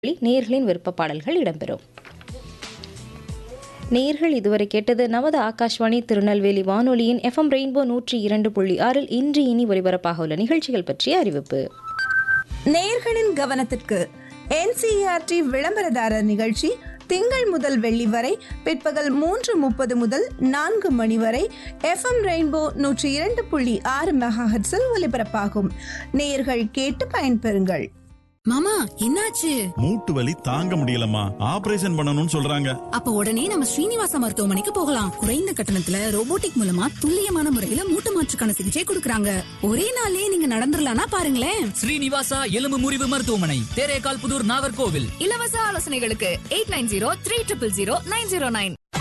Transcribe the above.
நேயர்களின் விருப்ப பாடல்கள் இடம்பெறும் நேயர்கள் இதுவரை கேட்டது நமது ஆகாஷ்வாணி திருநெல்வேலி வானொலியின் எஃப்எம் ரெயின்போ நூற்றி இரண்டு புள்ளி ஆறில் இன்று இனி ஒலிபரப்பாக உள்ள நிகழ்ச்சிகள் பற்றிய அறிவிப்பு நேயர்களின் கவனத்திற்கு என்சிஆர்டி விளம்பரதாரர் நிகழ்ச்சி திங்கள் முதல் வெள்ளி வரை பிற்பகல் மூன்று முப்பது முதல் நான்கு மணி வரை எஃப்எம் ரெயின்போ நூற்றி இரண்டு புள்ளி ஆறு மெகாஹெட்ஸில் ஒலிபரப்பாகும் நேயர்கள் கேட்டு பயன்பெறுங்கள் மாமா என்னாச்சு மூட்டு வலி தாங்க முடியலம்மா ஆபரேஷன் பண்ணணும்னு சொல்றாங்க அப்ப உடனே நம்ம ஸ்ரீனிவாச மருத்துவமனைக்கு போகலாம் குறைந்த கட்டணத்துல ரோபோட்டிக் மூலமா துல்லியமான முறையில மூட்டு மாற்றுக்கான சிகிச்சை கொடுக்கறாங்க ஒரே நாள்லயே நீங்க நடந்துடலாம்னா பாருங்களேன் ஸ்ரீனிவாசா எலும்பு முறிவு மருத்துவமனை தேரேகால் புதூர் நாகர்கோவில் இலவச ஆலோசனைகளுக்கு eight nine zero three triple zero nine zero nine